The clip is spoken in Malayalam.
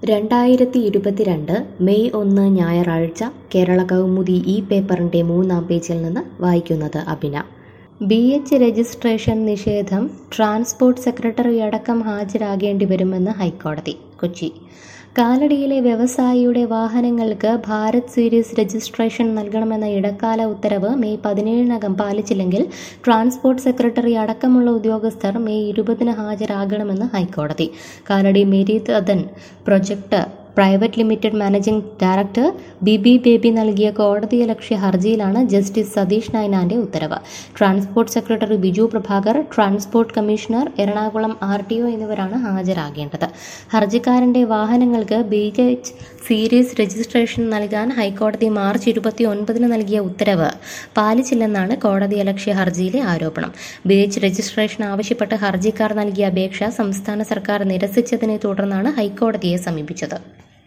രണ്ടായിരത്തി ഇരുപത്തിരണ്ട് മെയ് ഒന്ന് ഞായറാഴ്ച കേരള കൗമുദി ഈ പേപ്പറിൻ്റെ മൂന്നാം പേജിൽ നിന്ന് വായിക്കുന്നത് അഭിന ബി എച്ച് രജിസ്ട്രേഷൻ നിഷേധം ട്രാൻസ്പോർട്ട് സെക്രട്ടറി അടക്കം ഹാജരാകേണ്ടി വരുമെന്ന് ഹൈക്കോടതി കൊച്ചി കാലടിയിലെ വ്യവസായിയുടെ വാഹനങ്ങൾക്ക് ഭാരത് സീരീസ് രജിസ്ട്രേഷൻ നൽകണമെന്ന ഇടക്കാല ഉത്തരവ് മെയ് പതിനേഴിനകം പാലിച്ചില്ലെങ്കിൽ ട്രാൻസ്പോർട്ട് സെക്രട്ടറി അടക്കമുള്ള ഉദ്യോഗസ്ഥർ മെയ് ഇരുപതിന് ഹാജരാകണമെന്ന് ഹൈക്കോടതി കാലടി മെരീത് അദൻ project private limited managing director Bibi Baby നൽകിയ കോടതിയലക്ഷ്യ ഹർജിയിലാണ് ജസ്റ്റിസ് സതീഷ് നൈനാന്റെ ഉത്തരവ് transport secretary Biju Prabhakar transport commissioner Ernakulam R T O എന്നിവരാണ് ഹാജരാകേണ്ടത് ഹർജിക്കാരന്റെ വാഹനങ്ങൾക്ക് ബി എച്ച് സീരീസ് രജിസ്ട്രേഷൻ നൽകാൻ ഹൈക്കോടതി മാർച്ച് ഇരുപത്തി ഒൻപതിന് നൽകിയ ഉത്തരവ് പാലിച്ചില്ലെന്നാണ് കോടതിയലക്ഷ്യ ഹർജിയിലെ ആരോപണം ബി എച്ച് രജിസ്ട്രേഷൻ ആവശ്യപ്പെട്ട് ഹർജിക്കാർ നൽകിയ അപേക്ഷ സംസ്ഥാന സർക്കാർ നിരസിച്ചതിനെ തുടർന്നാണ് ഹൈക്കോടതിയെ സമീപിച്ചത്